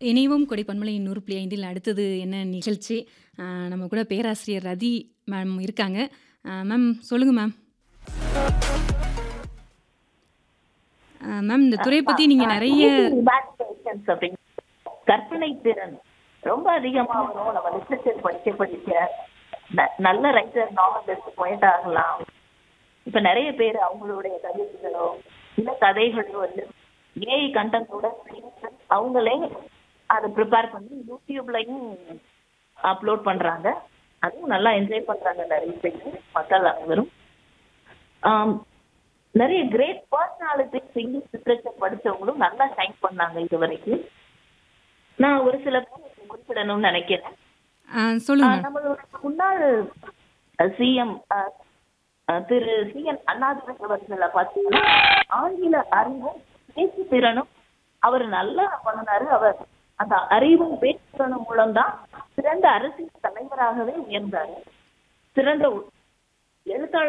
இணைவோம் கொடை பன்மலை நூறு புள்ளி ஐந்தில் அடுத்தது என்ன நிகழ்ச்சி ஆ, நம்ம கூட பேராசிரியர் ரதி மேம் இருக்காங்க ஆ, மேம் சொல்லுங்க மேம் ஆ, மேம் இந்த துறையை பற்றி நீங்கள் நிறைய imaginations அப்படின்னு கற்பனை திறன் ரொம்ப அதிகமா வரும் நம்ம லிட்ரேச்சர் படிக்க படிக்க ந- நல்ல ரைட்டர் நாவலிஸ்ட் போயிட் ஆகலாம் இப்ப நிறைய பேர் அவங்களுடைய கவிதைகளோ இல்ல கதைகளோ வந்து ஏஐ கண்டென்ட்டோட அவங்களே அதை ப்ரிப்பேர் பண்ணி யூடியூப்லயும் அப்லோட் பண்றாங்க அதுவும் நல்லா என்ஜாய் பண்றாங்க நிறைய பேர் மக்கள் அனைவரும் ஆம், நிறைய கிரேட் பர்சனாலிட்டிஸ் இங்கிலீஷ் லிட்ரேச்சர் படிச்சவங்களும் நல்லா ஷைன் பண்ணாங்க இது வரைக்கும் நான் ஒரு சில பேர் குறிப்பிடணும்னு நினைக்கிறேன் ஆ, சொல்லுங்க ஆஹ் மேம் நம்மளுடைய முன்னாள் CM Thiru C N Annadurai அவர்களை பார்த்தீங்கன்னா ஆங்கில அறிவும் பேச்சு திறனும் அவர் நல்லா பண்ணினாரு அவர் அந்த அறிவும் பேச்சு திறனும் மூலம்தான் சிறந்த அரசியல் தலைவராகவே உயர்ந்தாரு சிறந்த எழுத்தாளர்